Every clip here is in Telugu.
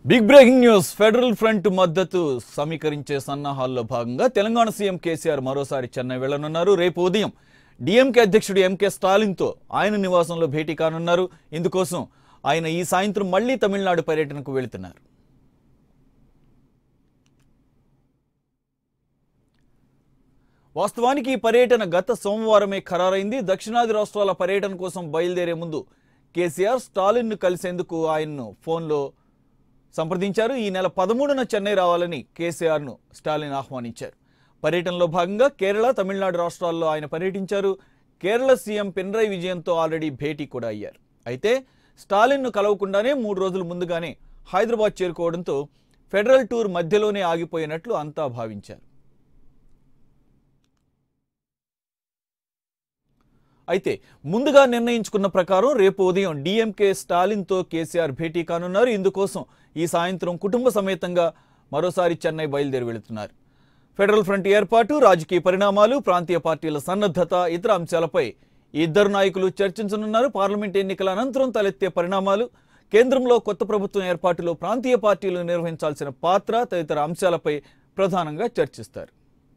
Big breaking news federal front మద్దతు సమీకరించే సన్నాహాల్లో భాగంగా తెలంగాణ సీఎం కేసీఆర్ మరోసారి చెన్నై వెళ్లనున్నారు రేపు ఉదయం డిఎంకే అధ్యక్షుడు ఎంకే స్టాలిన్తో ఆయన నివాసంలో భేటీ కానున్నారు ఇందుకోసం ఆయన ఈ సాయంత్రం మళ్లీ తమిళనాడు పర్యటనకు వెళుతున్నారు వాస్తవానికి ఈ పర్యటన గత సోమవారమే ఖరారైంది దక్షిణాది రాష్ట్రాల పర్యటన కోసం బయలుదేరే ముందు కేసీఆర్ స్టాలిన్ను కలిసేందుకు ఆయన్ను ఫోన్లో సంప్రదించారు ఈ నెల పదమూడున చెన్నై రావాలని కేసీఆర్ను స్టాలిన్ ఆహ్వానించారు పర్యటనలో భాగంగా కేరళ తమిళనాడు రాష్ట్రాల్లో ఆయన పర్యటించారు కేరళ సీఎం పినరయ్ విజయన్తో ఆల్రెడీ భేటీ కూడా అయ్యారు అయితే స్టాలిన్ను కలవకుండానే మూడు రోజుల ముందుగానే హైదరాబాద్ చేరుకోవడంతో ఫెడరల్ టూర్ మధ్యలోనే ఆగిపోయినట్లు అంతా భావించారు అయితే ముందుగా నిర్ణయించుకున్న ప్రకారం రేపు ఉదయం డిఎంకే స్టాలిన్తో కేసీఆర్ భేటీ కానున్నారు ఇందుకోసం ఈ సాయంత్రం కుటుంబ సమేతంగా మరోసారి చెన్నై బయలుదేరి వెళుతున్నారు ఫెడరల్ ఫ్రంట్ ఏర్పాటు రాజకీయ పరిణామాలు ప్రాంతీయ పార్టీల సన్నద్ధత ఇతర అంశాలపై ఈ ఇద్దరు నాయకులు చర్చించనున్నారు పార్లమెంట్ ఎన్నికల అనంతరం తలెత్తే పరిణామాలు కేంద్రంలో కొత్త ప్రభుత్వం ఏర్పాటులో ప్రాంతీయ పార్టీలు నిర్వహించాల్సిన పాత్ర తదితర అంశాలపై ప్రధానంగా చర్చిస్తారు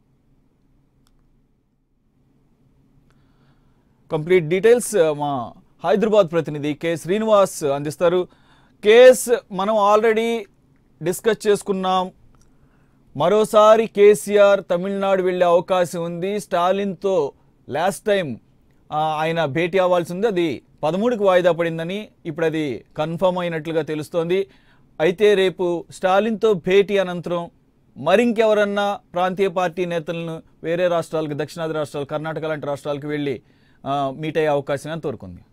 కంప్లీట్ డీటెయిల్స్ ఆ, మా హైదరాబాద్ ప్రతినిధి కె శ్రీనివాస్ అందిస్తారు కేస్ మనం ఆల్రెడీ డిస్కస్ చేసుకున్నాం మరోసారి కేసీఆర్ తమిళనాడు వెళ్ళే అవకాశం ఉంది స్టాలిన్తో లాస్ట్ టైం ఆ, ఆయన భేటీ అవ్వాల్సి ఉంది అది పదమూడుకి వాయిదా పడిందని ఇప్పుడు అది కన్ఫర్మ్ అయినట్లుగా తెలుస్తోంది అయితే రేపు స్టాలిన్తో భేటీ అనంతరం మరింకెవరన్నా ప్రాంతీయ పార్టీ నేతలను వేరే రాష్ట్రాలకు దక్షిణాది రాష్ట్రాలు కర్ణాటక లాంటి రాష్ట్రాలకు వెళ్ళి ఆ, మీట్ అయ్యే అవకాశం ఎంతవరకు ఉంది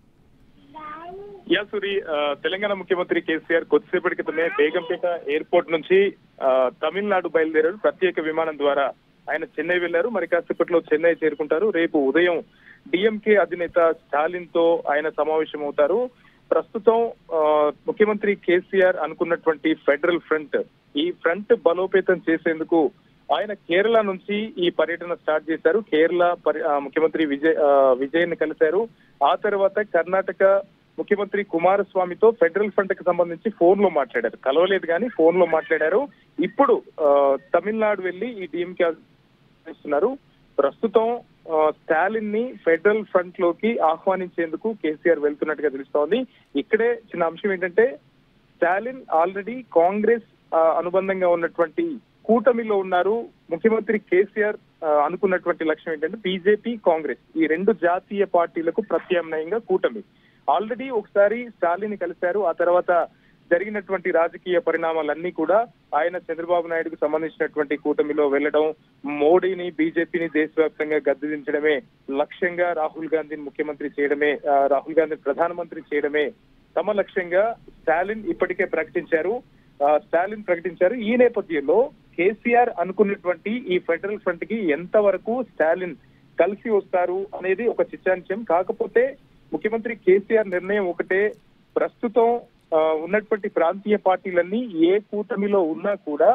యా సూరి ఆ, తెలంగాణ ముఖ్యమంత్రి కేసీఆర్ కొద్దిసేపటి క్రితమే బేగంపేట ఎయిర్పోర్ట్ నుంచి ఆ, తమిళనాడు బయలుదేరారు ప్రత్యేక విమానం ద్వారా ఆయన చెన్నై వెళ్లారు మరి కాసేపట్లో చెన్నై చేరుకుంటారు రేపు ఉదయం డిఎంకే అధినేత స్టాలిన్ తో ఆయన సమావేశం అవుతారు ప్రస్తుతం ఆ, ముఖ్యమంత్రి కేసీఆర్ అనుకున్నటువంటి ఫెడరల్ ఫ్రంట్ ఈ ఫ్రంట్ బలోపేతం చేసేందుకు ఆయన కేరళ నుంచి ఈ పర్యటన స్టార్ట్ చేశారు కేరళ పరి- ఆ, ముఖ్యమంత్రి విజయ్ ఆ, విజయ్ ని కలిశారు ఆ తర్వాత కర్ణాటక ముఖ్యమంత్రి కుమారస్వామితో ఫెడరల్ ఫ్రంట్ కి సంబంధించి ఫోన్ లో మాట్లాడారు కలవలేదు కానీ ఫోన్ లో మాట్లాడారు ఇప్పుడు ఆ, తమిళనాడు వెళ్లి ఈ డిఎంకే ఇస్తున్నారు ప్రస్తుతం ఆ, స్టాలిన్ ని ఫెడరల్ ఫ్రంట్ లోకి ఆహ్వానించేందుకు కేసీఆర్ వెళ్తున్నట్టుగా తెలుస్తోంది ఇక్కడే చిన్న అంశం ఏంటంటే స్టాలిన్ ఆల్రెడీ కాంగ్రెస్ ఆ, అనుబంధంగా ఉన్నటువంటి కూటమిలో ఉన్నారు ముఖ్యమంత్రి కేసీఆర్ ఆ, అనుకున్నటువంటి లక్ష్యం ఏంటంటే బీజేపీ కాంగ్రెస్ ఈ రెండు జాతీయ పార్టీలకు ప్రత్యామ్నాయంగా కూటమి ఆల్రెడీ ఒకసారి స్టాలిన్ కలిశారు ఆ తర్వాత జరిగినటువంటి రాజకీయ పరిణామాలన్నీ కూడా ఆయన చంద్రబాబు నాయుడుకు సంబంధించినటువంటి కూటమిలో వెళ్లడం మోడీని బీజేపీని దేశవ్యాప్తంగా గద్దెదించడమే లక్ష్యంగా రాహుల్ గాంధీని ముఖ్యమంత్రి చేయడమే ఆ, రాహుల్ గాంధీని ప్రధానమంత్రి చేయడమే తమ లక్ష్యంగా స్టాలిన్ ఇప్పటికే ప్రకటించారు ఆ, స్టాలిన్ ప్రకటించారు ఈ నేపథ్యంలో కేసీఆర్ అనుకున్నటువంటి ఈ ఫెడరల్ ఫ్రంట్ కి ఎంత వరకు స్టాలిన్ కలిసి వస్తారు అనేది ఒక చిత్రాంశం కాకపోతే ముఖ్యమంత్రి కేసీఆర్ నిర్ణయం ఒకటే ప్రస్తుతం ఆ, ఉన్నటువంటి ప్రాంతీయ పార్టీలన్నీ ఏ కూటమిలో ఉన్నా కూడా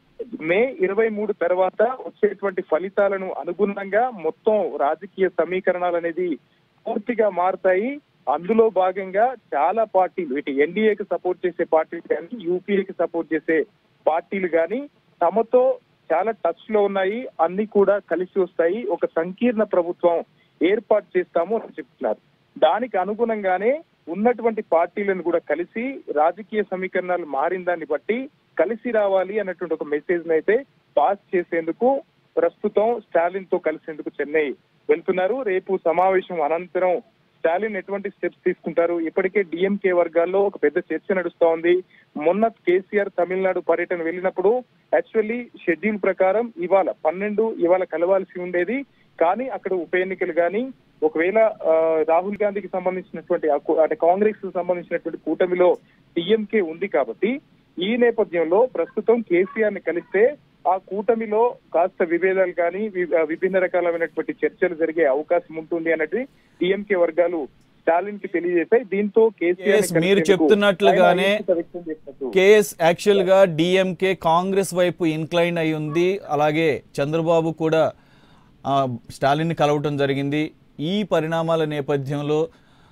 మే ఇరవై మూడు తర్వాత వచ్చేటువంటి ఫలితాలను అనుగుణంగా మొత్తం రాజకీయ సమీకరణాలు అనేది పూర్తిగా మారుతాయి అందులో భాగంగా చాలా పార్టీలు ఇటు ఎన్డీఏకి సపోర్ట్ చేసే పార్టీలు కానీ యూపీఏకి సపోర్ట్ చేసే పార్టీలు కానీ తమతో చాలా టచ్ లో ఉన్నాయి అన్ని కూడా కలిసి వస్తాయి ఒక సంకీర్ణ ప్రభుత్వం ఏర్పాటు చేస్తాము అని చెప్తున్నారు దానికి అనుగుణంగానే ఉన్నటువంటి పార్టీలను కూడా కలిసి రాజకీయ సమీకరణాలు మారిన దాన్ని బట్టి కలిసి రావాలి అన్నటువంటి ఒక మెసేజ్ అయితే పాస్ చేసేందుకు ప్రస్తుతం స్టాలిన్ తో కలిసేందుకు చెన్నై వెళ్తున్నారు రేపు సమావేశం అనంతరం స్టాలిన్ ఎటువంటి స్టెప్స్ తీసుకుంటారు ఇప్పటికే డిఎంకే వర్గాల్లో ఒక పెద్ద చర్చ నడుస్తా ఉంది మొన్న కేసీఆర్ తమిళనాడు పర్యటన వెళ్ళినప్పుడు యాక్చువల్లీ షెడ్యూల్ ప్రకారం ఇవాళ పన్నెండు ఇవాళ కలవాల్సి ఉండేది కానీ అక్కడ ఉప ఎన్నికలు కానీ ఒకవేళ ఆ, రాహుల్ గాంధీకి సంబంధించినటువంటి ఆ కు- అంటే కాంగ్రెస్ కు సంబంధించినటువంటి కూటమిలో డిఎంకే ఉంది కాబట్టి ఈ నేపథ్యంలో ప్రస్తుతం కేసీఆర్ ని కలిస్తే ఆ కూటమిలో కాస్త విభేదాలు కానీ వి- ఆ, విభిన్న రకాలైనటువంటి చర్చలు జరిగే అవకాశం ఉంటుంది అన్నది డిఎంకే వర్గాలు స్టాలిన్ కి తెలియజేశాయి దీంతో కేసీఆర్ ని Yes, మీరు కలిసేందుకు చెప్తున్నట్లుగానే ఆయన ఐక్యత వ్యక్తం చేసినట్టు కేఎస్ యాక్చువల్గా డిఎంకే కాంగ్రెస్ వైపు ఇన్క్లైన్ అయి ఉంది అలాగే చంద్రబాబు కూడా ఆ, స్టాలిన్ని కలవటం జరిగింది ఈ పరిణామాల నేపథ్యంలో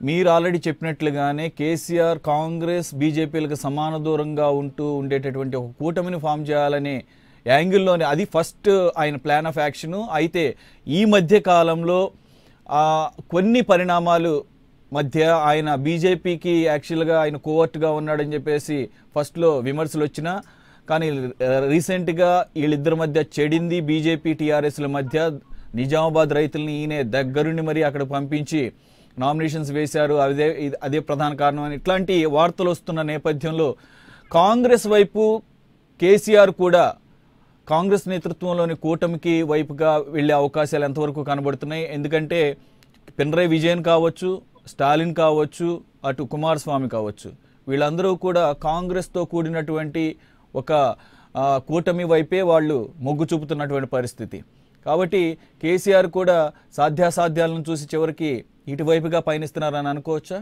మీరు ఆల్రెడీ చెప్పినట్లుగానే కేసీఆర్ కాంగ్రెస్ బీజేపీలకు సమాన దూరంగా ఉంటూ ఉండేటటువంటి ఒక కూటమిని ఫామ్ చేయాలనే యాంగిల్లోనే అది ఫస్ట్ ఆయన ప్లాన్ ఆఫ్ యాక్షన్ అయితే ఈ మధ్య కాలంలో ఆ, కొన్ని పరిణామాలు మధ్య ఆయన బీజేపీకి యాక్చువల్గా ఆయన కోవర్ట్గా ఉన్నాడని చెప్పేసి ఫస్ట్లో విమర్శలు వచ్చినా కానీ రీసెంట్గా వీళ్ళిద్దరి మధ్య చెడింది బీజేపీ టీఆర్ఎస్ల మధ్య నిజామాబాద్ రైతుల్ని ఈయన దగ్గరుండి మరి అక్కడ పంపించి నామినేషన్స్ వేశారు అదే ఇది- అదే ప్రధాన కారణం అని ఇట్లాంటి వార్తలు వస్తున్న నేపథ్యంలో కాంగ్రెస్ వైపు కేసీఆర్ కూడా కాంగ్రెస్ నేతృత్వంలోని కూటమికి వైపుగా వెళ్ళే అవకాశాలు ఎంతవరకు కనబడుతున్నాయి ఎందుకంటే పినరయ్ విజయన్ కావచ్చు స్టాలిన్ కావచ్చు అటు కుమారస్వామి కావచ్చు వీళ్ళందరూ కూడా కాంగ్రెస్తో కూడినటువంటి ఒక ఆ, కూటమి వైపే వాళ్ళు మొగ్గు చూపుతున్నటువంటి పరిస్థితి కాబట్టి కేసీఆర్ కూడా సాధ్యాసాధ్యాలను చూసి చివరికి ఇటువైపుగా పయనిస్తున్నారని అనుకోవచ్చా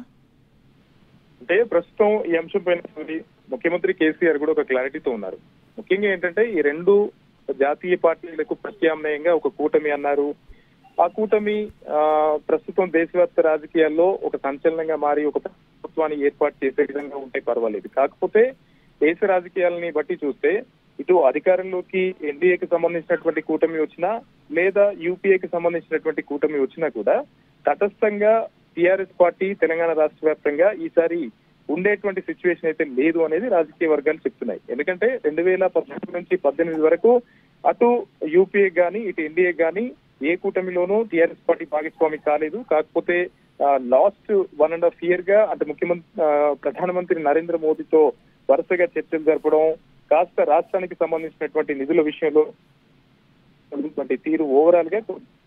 అంటే ప్రస్తుతం ఈ అంశం పైన ముఖ్యమంత్రి కేసీఆర్ కూడా ఒక క్లారిటీతో ఉన్నారు ముఖ్యంగా ఏంటంటే ఈ రెండు జాతీయ పార్టీలకు ప్రత్యామ్నాయంగా ఒక కూటమి అన్నారు ఆ కూటమి ఆ, ప్రస్తుతం దేశవ్యాప్త రాజకీయాల్లో ఒక సంచలనంగా మారి ఒక ప్రభుత్వాన్ని ఏర్పాటు చేసే విధంగా ఉంటే పర్వాలేదు కాకపోతే దేశ రాజకీయాలని బట్టి చూస్తే ఇటు అధికారంలోకి ఎన్డీఏకి సంబంధించినటువంటి కూటమి వచ్చినా లేదా యూపీఏకి సంబంధించినటువంటి కూటమి వచ్చినా కూడా తటస్థంగా టిఆర్ఎస్ పార్టీ తెలంగాణ రాష్ట్ర వ్యాప్తంగా ఈసారి ఉండేటువంటి సిచ్యువేషన్ అయితే లేదు అనేది రాజకీయ వర్గాలు చెప్తున్నాయి ఎందుకంటే రెండు వేల పద్నాలుగు నుంచి పద్దెనిమిది వరకు అటు యూపీఏ గాని ఇటు ఎన్డీఏ గాని ఏ కూటమిలోనూ టిఆర్ఎస్ పార్టీ భాగస్వామి కాలేదు కాకపోతే last one and half year గా అంటే ముఖ్యమంత్రి ఆ, ప్రధానమంత్రి నరేంద్ర మోదీతో వరుసగా చర్చలు జరపడం కాస్త రాష్ట్రానికి సంబంధించినటువంటి నిధుల విషయంలో ఉన్నటువంటి తీరు ఓవరాల్ గా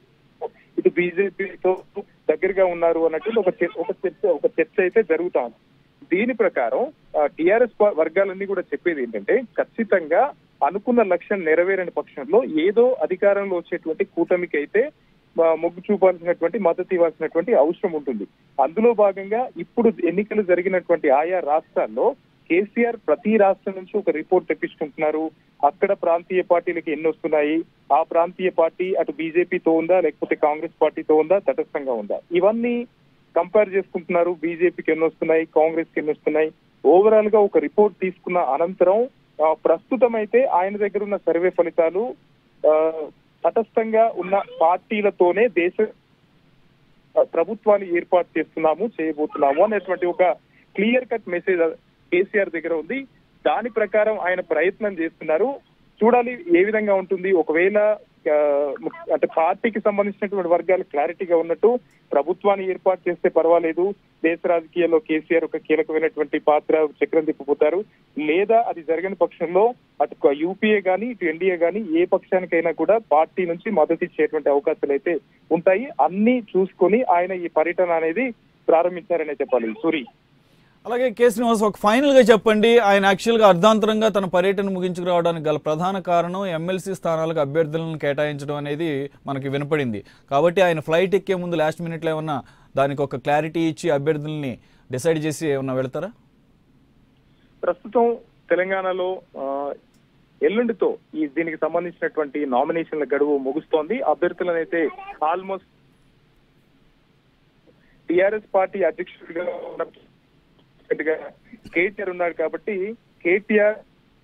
ఇటు బీజేపీతో దగ్గరగా ఉన్నారు అన్నట్టు ఒక చర్చ ఒక చర్చ ఒక చర్చ అయితే జరుగుతా ఉంది దీని ప్రకారం టిఆర్ఎస్ వర్గాలన్నీ కూడా చెప్పేది ఏంటంటే ఖచ్చితంగా అనుకున్న లక్ష్యం నెరవేరని పక్షంలో ఏదో అధికారంలో వచ్చేటువంటి కూటమికి అయితే ఆ, మొగ్గు చూపాల్సినటువంటి మద్దతు ఇవ్వాల్సినటువంటి అవసరం ఉంటుంది అందులో భాగంగా ఇప్పుడు ఎన్నికలు జరిగినటువంటి ఆయా రాష్ట్రాల్లో కేసీఆర్ ప్రతి రాష్ట్రం నుంచి ఒక రిపోర్ట్ తెప్పించుకుంటున్నారు అక్కడ ప్రాంతీయ పార్టీలకి ఎన్ని వస్తున్నాయి ఆ ప్రాంతీయ పార్టీ అటు బీజేపీతో ఉందా లేకపోతే కాంగ్రెస్ పార్టీతో ఉందా తటస్థంగా ఉందా ఇవన్నీ కంపేర్ చేసుకుంటున్నారు బీజేపీకి ఎన్ని వస్తున్నాయి కాంగ్రెస్ కి ఎన్ని వస్తున్నాయి ఓవరాల్ గా ఒక రిపోర్ట్ తీసుకున్న అనంతరం ఆ, ప్రస్తుతం అయితే ఆయన దగ్గర ఉన్న సర్వే ఫలితాలు ఆ, తటస్థంగా ఉన్న పార్టీలతోనే దేశ ఆ, ప్రభుత్వాన్ని ఏర్పాటు చేస్తున్నాము చేయబోతున్నాము అనేటువంటి ఒక క్లియర్ కట్ మెసేజ్ కేసీఆర్ దగ్గర ఉంది దాని ప్రకారం ఆయన ప్రయత్నం చేస్తున్నారు చూడాలి ఏ విధంగా ఉంటుంది ఒకవేళ ఆ, ము- అంటే పార్టీకి సంబంధించినటువంటి వర్గాలు క్లారిటీగా ఉన్నట్టు ప్రభుత్వాన్ని ఏర్పాటు చేస్తే పర్వాలేదు దేశ రాజకీయాల్లో కేసీఆర్ ఒక కీలకమైనటువంటి పాత్ర చక్రం తిప్పిపోతారు లేదా అది జరగని పక్షంలో అటు యూపీఏ గానీ ఇటు ఎన్డీఏ గానీ ఏ పక్షానికైనా కూడా పార్టీ నుంచి మద్దతు ఇచ్చేటువంటి అవకాశాలు అయితే ఉంటాయి అన్ని చూసుకొని ఆయన ఈ పర్యటన అనేది ప్రారంభించారనే చెప్పాలి సూరి అలాగే కె శ్రీనివాస్ ఒక ఫైనల్గా చెప్పండి ఆయన యాక్చువల్గా అర్ధాంతరంగా తన పర్యటన ముగించుకురావడానికి గల ప్రధాన కారణం ఎమ్మెల్సీ స్థానాలకు అభ్యర్థులను కేటాయించడం అనేది మనకి వినపడింది కాబట్టి ఆయన ఫ్లైట్ ఎక్కే ముందు లాస్ట్ మినిట్లో ఏమన్నా దానికి ఒక క్లారిటీ ఇచ్చి అభ్యర్థుల్ని డిసైడ్ చేసి ఏమన్నా వెళ్తారా ప్రస్తుతం తెలంగాణలో ఆ, ఎల్లుండితో ఈ దీనికి సంబంధించినటువంటి నామినేషన్ల గడువు ముగుస్తోంది అభ్యర్థులను అయితే ఆల్మోస్ట్ టిఆర్ఎస్ పార్టీ అధ్యక్షుడిగా ఉన్న కేటీఆర్ ఉన్నాడు కాబట్టి కేటీఆర్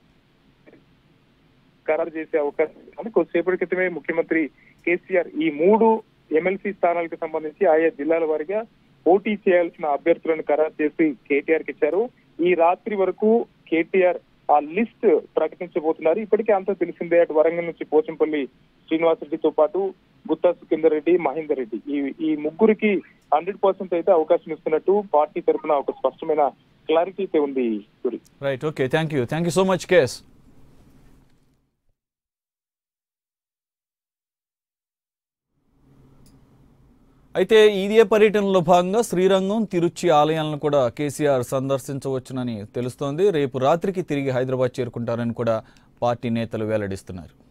ఖరారు చేసే అవకాశం ఉంది. కానీ కొద్దిసేపటి క్రితమే ముఖ్యమంత్రి కేసీఆర్ ఈ మూడు ఎమ్మెల్సీ స్థానాలకు సంబంధించి ఆయా జిల్లాల వారీగా పోటీ చేయాల్సిన అభ్యర్థులను ఖరారు చేసి కేటీఆర్ కి ఇచ్చారు ఈ రాత్రి వరకు కేటీఆర్ ఆ లిస్ట్ ప్రకటించబోతున్నారు ఇప్పటికే అంతా తెలిసిందే అటు వరంగల్ నుంచి పోచంపల్లి శ్రీనివాసరెడ్డితో పాటు గుత్తా సుఖేందర్ రెడ్డి మహేందర్ రెడ్డి ఈ ఈ ముగ్గురికి హండ్రెడ్ పర్సెంట్ అయితే అవకాశం ఇస్తున్నట్టు పార్టీ తరఫున ఒక స్పష్టమైన క్లారిటీ అయితే ఉంది Suri right okay thank you thank you so much case అయితే ఇదే పర్యటనలో భాగంగా శ్రీరంగం తిరుచి ఆలయాలను కూడా కేసీఆర్ సందర్శించవచ్చునని తెలుస్తోంది రేపు రాత్రికి తిరిగి హైదరాబాద్ చేరుకుంటారని కూడా పార్టీ నేతలు వెల్లడిస్తున్నారు